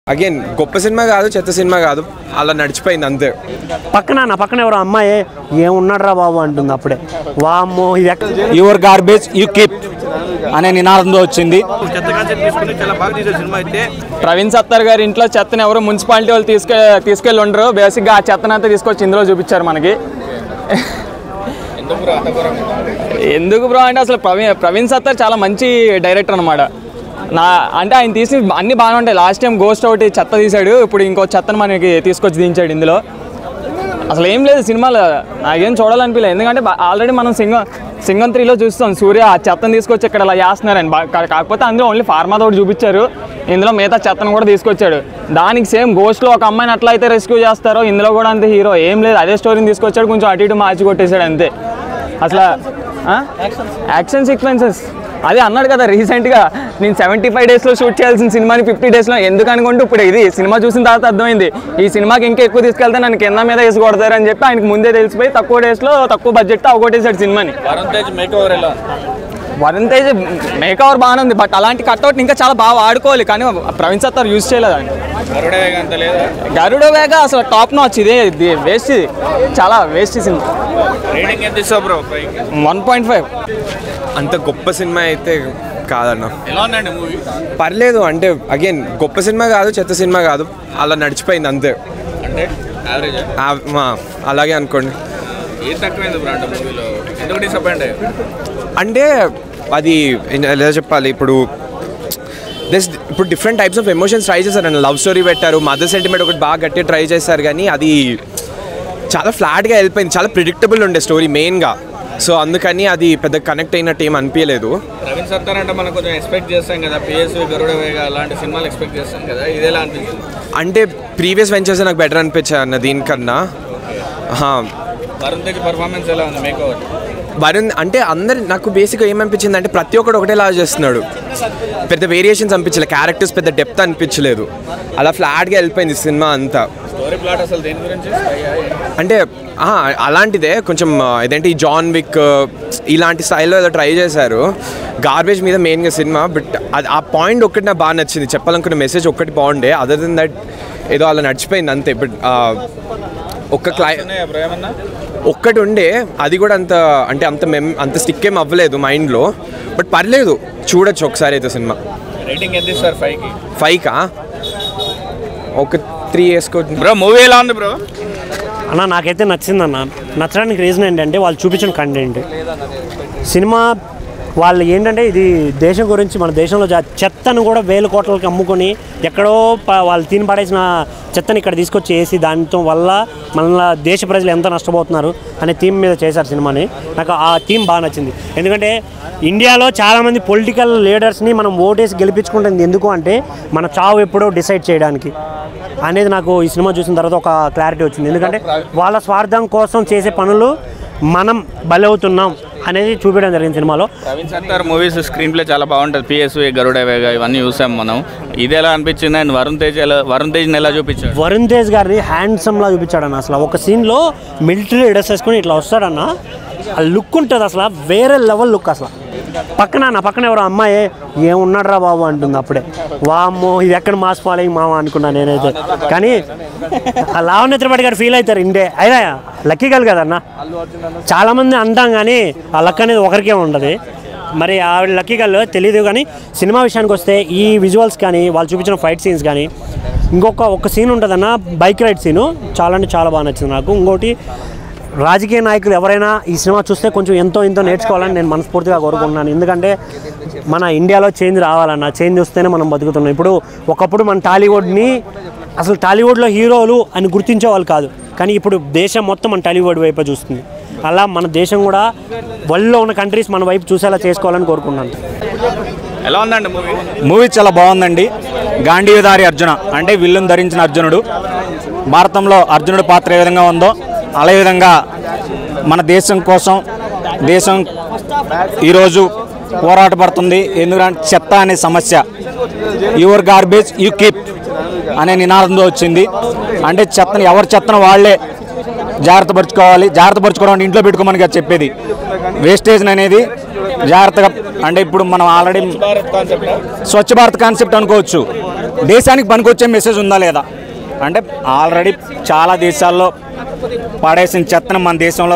Again గొప్ప cinema కాదు చెత్త సినిమా కాదు అలా నడిచిపోయింది అంతే పక్కన నా పక్కన ఎవరో అమ్మాయి ఏమున్నాడ్రా బాబు అంటుంది అప్పుడే వామ్మో ఇది ఎక్క- యువర్ గార్బేజ్ యూ కీప్ అనే నినాదంతో వచ్చింది చెత్త కాన్సెప్ట్ తీసుకుని చాలా బాగా తీసే సినిమా అయితే ప్రవీణ్ సత్తర్ గారి ఇంట్లో చెత్తని ఎవరు మున్సిపాలిటీ వాళ్ళు తీసుకె తీసుకెళ్ళి ఉండరు బేసిక్గా ఆ చెత్తని అంతా తీసుకొచ్చి ఇందులో చూపించారు మనకి ఎందుకు బ్రో అంటే అసలు ప్రవీణ్ ప్రవీణ్ సత్తర్ చాలా మంచి డైరెక్టర్ అనమాట నా అంటే ఆయన తీసి అన్ని బాగానే ఉంటాయి లాస్ట్ టైం గోస్ట్ ఒకటి చెత్త తీశాడు ఇప్పుడు ఇంకో చెత్తను మనకి తీసుకొచ్చి దించాడు ఇందులో అసలు ఏం లేదు సినిమాలో నాకేం చూడాలనిపించలేదు ఎందుకంటే ఆల్రెడీ మనం సింగం సింగం త్రీలో చూస్తాం సూర్య ఆ చెత్తను తీసుకొచ్చి ఇక్కడ ఇలా చేస్తున్నారని బా- కా- కాకపోతే అందులో ఓన్లీ ఫార్మా తోటి చూపించారు ఇందులో మిగతా చెత్తను కూడా తీసుకొచ్చాడు దానికి సేమ్ గోస్ట్లో ఒక అమ్మాయిని అట్లా అయితే రెస్క్యూ చేస్తారో ఇందులో కూడా అంతే హీరో ఏం లేదు అదే స్టోరీని తీసుకొచ్చాడు కొంచెం అటు ఇటు మార్చి కొట్టేశాడు అంతే అసలు యాక్షన్ సీక్వెన్సెస్ అదే అన్నాడు కదా రీసెంట్గా నేను సెవెంటీ ఫైవ్ డేస్లో షూట్ చేయాల్సిన సినిమాని ఫిఫ్టీ డేస్లో ఎందుకు అనుకుంటూ ఇప్పుడు ఇది సినిమా చూసిన తర్వాత అర్థమైంది ఈ సినిమాకి ఇంకా ఎక్కువ తీసుకెళ్తే నన్ను కింద మీద వేసి కొడతారని చెప్పి ఆయనకు ముందే తెలిసిపోయి తక్కువ డేస్లో తక్కువ బడ్జెట్తో అవగొట్టేశాడు సినిమాని వరుణ్ తేజ్ మేక్ ఓవర్ ఎలా వరుణ్ తేజ్ మేక్ ఓవర్ బాగానే ఉంది బట్ అలాంటి కట్అవుట్ ఇంకా చాలా బాగా వాడుకోవాలి కానీ ప్రవీణ్ సత్తార్ యూజ్ చేయలేదండి గరుడ వేగం అంత లేదా గరుడ వేగ అసలు టాప్ నాచ్ ఇది ఇది వేస్ట్ ఇది చాలా వేస్ట్ సినిమా రేటింగ్ ఎంత ఇస్తావు బ్రో పైకి వన్ పాయింట్ ఫైవ్ అంత గొప్ప సినిమా అయితే కాదన్న ఎలా ఉందండి మూవీ పర్లేదు అంటే అగైన్ గొప్ప సినిమా కాదు చెత్త సినిమా కాదు అలా నడిచిపోయింది అంతే అంటే యావరేజ్ ఆ, మా, అలాగే అనుకోండి ఏం తక్కువైంది బ్రో అంటే మూవీలో ఎందుకు డిసప్పాయింట్ అంటే అది ఏం- ఎలా చెప్పాలి ఇప్పుడు దిస్ ఇప్పుడు different types of emotions try చేశారు అండి లవ్ స్టోరీ పెట్టారు మదర్ సెంటిమెంట్ ఒకటి బాగా గట్టిగా ట్రై చేశారు కానీ అది చాలా ఫ్లాట్గా వెళ్ళిపోయింది చాలా ప్రిడిక్టబుల్ ఉండే స్టోరీ మెయిన్గా సో అందుకని అది పెద్ద కనెక్ట్ అయినట్టు ఏం అనిపించలేదు రవీన్ సత్తార్ అంటే మనం కొంచెం ఎక్స్పెక్ట్ చేస్తాం కదా పిఎస్వి గరుడ వేగ అలాంటి సినిమాలు ఎక్స్పెక్ట్ చేస్తాం కదా ఇది ఎలా అనిపించింది అంటే ప్రీవియస్ వెంచర్స్ నాకు బెటర్ అనిపించాయి అన్న దీనికన్నా హా. వరుణ్ తేజ్ పర్ఫార్మెన్స్ ఎలా ఉంది మేక్ ఓవర్ వరుణ్ అంటే అందరు నాకు బేసిక్గా ఏమనిపించింది అంటే ప్రతి ఒక్కడు ఒకటేలా చేస్తున్నాడు పెద్ద వేరియేషన్స్ అనిపించలేదు క్యారెక్టర్స్ పెద్ద డెప్త్ అనిపించలేదు అలా ఫ్లాట్గా వెళ్ళిపోయింది సినిమా అంతా స్టోరీ ప్లాట్ అసలు దేని గురించి అంటే ఆహా, అలాంటిదే కొంచెం ఆ, ఇదేంటి జాన్ విక్ ఆ, ఇలాంటి స్టైల్లో ఏదో ట్రై చేశారు గార్బేజ్ మీద మెయిన్గా సినిమా బట్ అది ఆ పాయింట్ ఒక్కటి నాకు బాగా నచ్చింది చెప్పాలనుకున్న మెసేజ్ ఒక్కటి బాగుండే అదర్ దెన్ దట్ ఏదో అలా నడిచిపోయింది అంతే బట్ ఆ, ఒక్క క్లై ఉన్నాయా బ్రో ఏమన్నా ఒక్కటి ఉండే అది కూడా అంత అంటే అంత మెమ్ అంత స్టిక్ ఏం అవ్వలేదు మైండ్లో బట్ పర్లేదు చూడొచ్చు ఒకసారి అయితే సినిమా రేటింగ్ ఎంత ఇస్తారు ఫైవ్కి ఫైవ్కా ఒక త్రీ వేసుకో బ్రో మూవీ ఎలా ఉంది బ్రో అన్న నాకైతే నచ్చిందన్న నచ్చడానికి రీజన్ ఏంటంటే వాళ్ళు చూపించిన కంటెంట్ సినిమా వాళ్ళు ఏంటంటే ఇది దేశం గురించి మన దేశంలో జా- చెత్తను కూడా వేల కోట్లకి అమ్ముకొని ఎక్కడో ప- వాళ్ళు తిని పడేసిన చెత్తని ఇక్కడ తీసుకొచ్చి వేసి దాంతో వల్ల మన దేశ ప్రజలు ఎంత నష్టపోతున్నారు అనే థీమ్ మీద చేశారు సినిమాని నాకు ఆ థీమ్ బాగా నచ్చింది ఎందుకంటే ఇండియాలో చాలామంది పొలిటికల్ లీడర్స్ని మనం ఓటేసి గెలిపించుకుంటుంది ఎందుకు అంటే మన చావు ఎప్పుడో డిసైడ్ చేయడానికి అనేది నాకు ఈ సినిమా చూసిన తర్వాత ఒక క్లారిటీ వచ్చింది ఎందుకంటే వాళ్ళ స్వార్థం కోసం చేసే పనులు మనం బలవుతున్నాం అనేది చూపించడం జరిగింది సినిమాలో రవీన్ సత్తార్ మూవీస్ స్క్రీన్ ప్లే చాలా బాగుంటుంది పిఎస్వి గరుడ వేగ ఇవన్నీ చూసాం మనం ఇది ఎలా అనిపించింది అండ్ వరుణ్ తేజ్ ఎలా వరుణ్ తేజ్ని ఎలా చూపించాడు వరుణ్ తేజ్ గారిని హ్యాండ్సమ్లా చూపించాడన్న అసలు ఒక సీన్లో మిలిటరీ డ్రెస్ వేసుకొని ఇట్లా వస్తాడన్న ఆ లుక్ ఉంటుంది అసలు వేరే లెవెల్ లుక్ అసలు పక్కన నా పక్కన ఎవరో అమ్మాయి ఏమున్నాడ్రా బాబు అంటుంది అప్పుడే వామ్మో ఇది ఎక్కడ మాస్ ఫాలోయింగ్ మామ అనుకున్నా నేనైతే కానీ ఆ లావణ్య త్రిపాఠి గారు ఫీల్ అవుతారు ఇండే అయినా లక్కీ గల్ కదన్న చాలామంది అంటాం కానీ ఆ లక్ అనేది ఒకరికే ఉండదు మరి ఆవిడ లక్కీ గల్ తెలియదు కానీ సినిమా విషయానికి వస్తే ఈ విజువల్స్ కానీ వాళ్ళు చూపించిన ఫైట్ సీన్స్ కానీ ఇంకొక ఒక సీన్ ఉంటుందన్న బైక్ రైడ్ సీను చాలా అంటే చాలా బాగా నచ్చింది నాకు ఇంకోటి రాజకీయ నాయకులు ఎవరైనా ఈ సినిమా చూస్తే కొంచెం ఎంతో ఎంతో నేర్చుకోవాలని నేను మనస్ఫూర్తిగా కోరుకుంటున్నాను ఎందుకంటే మన ఇండియాలో చేంజ్ రావాలన్న చేంజ్ వస్తేనే మనం బతుకుతున్నాం ఇప్పుడు ఒకప్పుడు మన టాలీవుడ్ని అసలు టాలీవుడ్లో హీరోలు అని గుర్తించేవాళ్ళు కాదు కానీ ఇప్పుడు దేశం మొత్తం మన టాలీవుడ్ వైపే చూస్తుంది అలా మన దేశం కూడా వరల్డ్లో ఉన్న కంట్రీస్ మన వైపు చూసేలా చేసుకోవాలని కోరుకున్నాను ఎలా ఉందండి మూవీ మూవీ చాలా బాగుందండి గాంధీవదారి అర్జున అంటే విల్లును ధరించిన అర్జునుడు భారతంలో అర్జునుడి పాత్ర ఏ విధంగా ఉందో అదే విధంగా మన దేశం కోసం దేశం ఈరోజు పోరాటపడుతుంది ఎందుకంటే చెత్త అనే సమస్య యువర్ గార్బేజ్ యూ కీప్ అనే నినాదంతో వచ్చింది అంటే చెత్తను ఎవరి చెత్తను వాళ్ళే జాగ్రత్త పరుచుకోవాలి జాగ్రత్త పరుచుకోవడం అంటే ఇంట్లో పెట్టుకోమని కాదు చెప్పేది వేస్టేజ్ అనేది జాగ్రత్తగా అంటే ఇప్పుడు మనం ఆల్రెడీ స్వచ్ఛ భారత్ కాన్సెప్ట్ అనుకోవచ్చు దేశానికి పనికొచ్చే మెసేజ్ ఉందా లేదా అంటే ఆల్రెడీ చాలా దేశాల్లో పడేసిన చెత్తను మన దేశంలో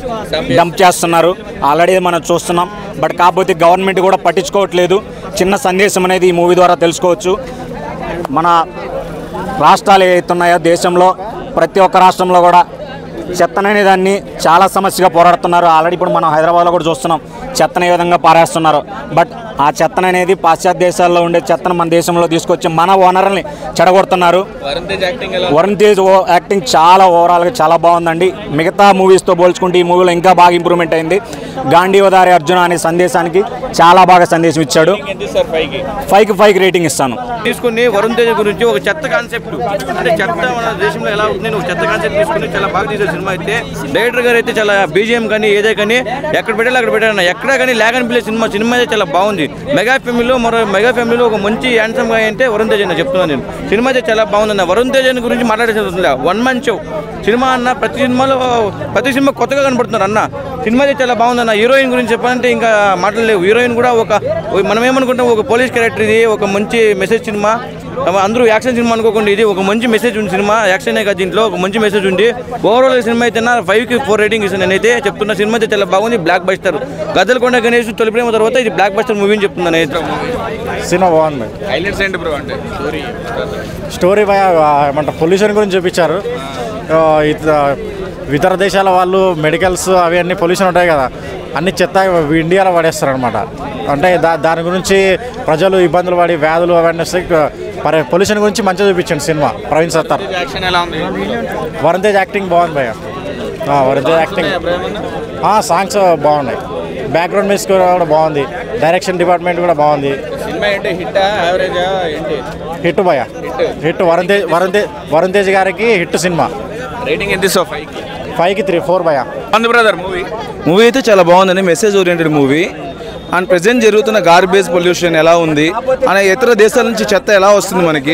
డంప్ చేస్తున్నారు ఆల్రెడీ మనం చూస్తున్నాం బట్ కాకపోతే గవర్నమెంట్ కూడా పట్టించుకోవట్లేదు చిన్న సందేశం అనేది ఈ మూవీ ద్వారా తెలుసుకోవచ్చు మన రాష్ట్రాలు ఏవైతే ఉన్నాయో దేశంలో ప్రతి ఒక్క రాష్ట్రంలో కూడా చెత్తను అనే దాన్ని చాలా సమస్యగా పోరాడుతున్నారు ఆల్రెడీ ఇప్పుడు మనం హైదరాబాద్లో కూడా చూస్తున్నాం చెత్తను ఏ విధంగా పారేస్తున్నారు బట్ ఆ చెత్తను అనేది పాశ్చాత్య దేశాల్లో ఉండే చెత్తను మన దేశంలో తీసుకొచ్చి మన ఓనర్ని చెడగొడుతున్నారు వరుణ్ తేజ్ యాక్టింగ్ ఎలా వరుణ్ తేజ్ ఓ యాక్టింగ్ చాలా ఓవరాల్గా చాలా బాగుందండి మిగతా మూవీస్తో పోల్చుకుంటే ఈ మూవీలో ఇంకా బాగా ఇంప్రూవ్మెంట్ అయింది గాంధీవదారి అర్జున అనే సందేశానికి చాలా బాగా సందేశం ఇచ్చాడు ఎంత ఇస్తారు పైకి ఫైవ్కి ఫైవ్ రేటింగ్ ఇస్తాను తీసుకుని వరుణ్ తేజ్ గురించి ఒక చెత్త కాన్సెప్ట్ అంటే చెత్త మన దేశంలో ఎలా అవుతుంది ఒక చెత్త కాన్సెప్ట్ తీసుకుని చాలా బాగా తీసే సినిమా అయితే డైరెక్టర్ గారు అయితే చాలా బీజిఎం కానీ ఏదే కానీ ఎక్కడ పెట్టాలి అక్కడ పెట్టారు ఎక్కడ కానీ లేకని పిల్లే సినిమా సినిమా అయితే చాలా బాగుంది మెగా ఫ్యామిలీలో మరో మెగా ఫ్యామిలీలో ఒక మంచి హ్యాండ్సమ్ గా అంటే వరుణ్ తేజ్ అన్న చెప్తున్నాను నేను సినిమా అయితే చాలా బాగుంది వరుణ్ తేజ్ అని గురించి మాట్లాడేది వన్ మన్ షో సినిమా అన్న ప్రతి సినిమాలో ప్రతి సినిమా కొత్తగా కనపడుతున్నారు అన్న సినిమా అయితే చాలా బాగుందన్న హీరోయిన్ గురించి చెప్పాలంటే ఇంకా మాట్లాడలేవు హీరోయిన్ కూడా ఒక మనం ఏమనుకుంటాం ఒక పోలీస్ క్యారెక్టర్ ఇది ఒక మంచి మెసేజ్ సినిమా అందరూ యాక్షన్ సినిమా అనుకోకుండా ఇది ఒక మంచి మెసేజ్ ఉంది సినిమా యాక్షనే కాదు దీంట్లో ఒక మంచి మెసేజ్ ఉంది ఓవరాల్ సినిమా అయితే నా ఫైవ్ కి ఫోర్ రేటింగ్ ఇస్తాను నేనైతే చెప్తున్న సినిమా అయితే చాలా బాగుంది బ్లాక్ బస్టర్ గద్దలకొండ గణేష్ తొలి ప్రేమ తర్వాత ఇది బ్లాక్ బస్టర్ మూవీ అని చెప్తున్నాను నేనైతే సినిమా బాగుంది హైలైట్స్ ఏంటి బ్రో అంటే స్టోరీ స్టోరీ భయ ఏమంటారు పొల్యూషన్ గురించి చూపించారు ఆ, ఇత- ఇతర దేశాల వాళ్ళు మెడికల్స్ అవి అన్ని పొల్యూషన్ ఉంటాయి కదా అన్ని చెత్త ఇండియాలో పడేస్తారు అనమాట అంటే దా దాని గురించి ప్రజలు ఇబ్బందులు పడి వ్యాధులు అవన్నీ వస్తాయి మరి పొల్యూషన్ గురించి మంచిగా చూపించండి సినిమా ప్రవీణ్ సత్తార్ యాక్షన్ ఎలా ఉంది వరుణ్ తేజ్ యాక్టింగ్ బాగుంది భయ ఆ, వరుణ్ తేజ్ యాక్టింగ్ ఆ, సాంగ్స్ బాగున్నాయి బ్యాక్గ్రౌండ్ మ్యూజిక్ కూడా బాగుంది డైరెక్షన్ డిపార్ట్మెంట్ కూడా బాగుంది సినిమా ఏంటి హిట్ యావరేజా ఏంటి హిట్ భయ హిట్ వరుణ్ తేజ్ వరుణ్ తేజ్ వరుణ్ తేజ్ గారికి హిట్ సినిమా రేటింగ్ ఎంత ఇస్తావు ఫైవ్ కి ఫైవ్కి త్రీ ఫోర్ భయ అందు బ్రదర్ మూవీ మూవీ అయితే చాలా బాగుందండి message oriented movie and present జరుగుతున్న గార్బేజ్ పొల్యూషన్ ఎలా ఉంది అనే ఇతర దేశాల నుంచి చెత్త ఎలా వస్తుంది మనకి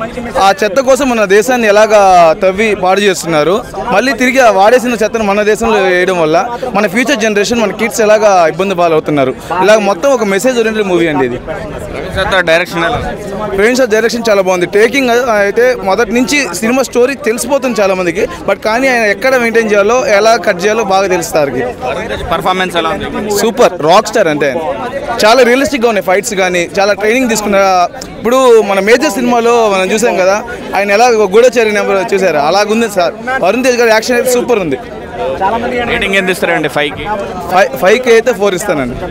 ఆ చెత్త కోసం మన దేశాన్ని ఎలాగా తవ్వి పాడు చేస్తున్నారు మళ్ళీ తిరిగి ఆ వాడేసిన చెత్తను మన దేశంలో వేయడం వల్ల మన ఫ్యూచర్ జనరేషన్ మన కిడ్స్ ఎలాగా ఇబ్బంది పాలవుతున్నారు ఇలాగ మొత్తం ఒక మెసేజ్ ఓరియంటెడ్ మూవీ అండి ఇది రవి సత్తార్ డైరెక్షన్ ఎలా ఫ్రెండ్స్ డైరెక్షన్ చాలా బాగుంది టేకింగ్ అయితే మొదటి నుంచి సినిమా స్టోరీ తెలిసిపోతుంది చాలా మందికి బట్ కానీ ఆయన ఎక్కడ మెయింటైన్ చేయాలో ఎలా కట్ చేయాలో బాగా తెలుస్తారు పర్ఫార్మెన్స్ ఎలా ఉంది సూపర్ రాక్ స్టార్ అంటే ఆయన. చాలా రియలిస్టిక్గా ఉన్నాయి ఫైట్స్ కానీ చాలా ట్రైనింగ్ తీసుకున్న ఇప్పుడు మన మేజర్ సినిమాలో మనం చూసాం కదా ఆయన ఎలా గూఢచారి నెంబర్ చూసారు అలాగుంది సార్ వరుణ్ తేజ్ గారి యాక్షన్ అయితే సూపర్ ఉంది రేటింగ్ ఎంత ఇస్తారండి ఫైవ్ కి ఫైవ్ ఫైవ్కి అయితే ఫోర్ ఇస్తానండి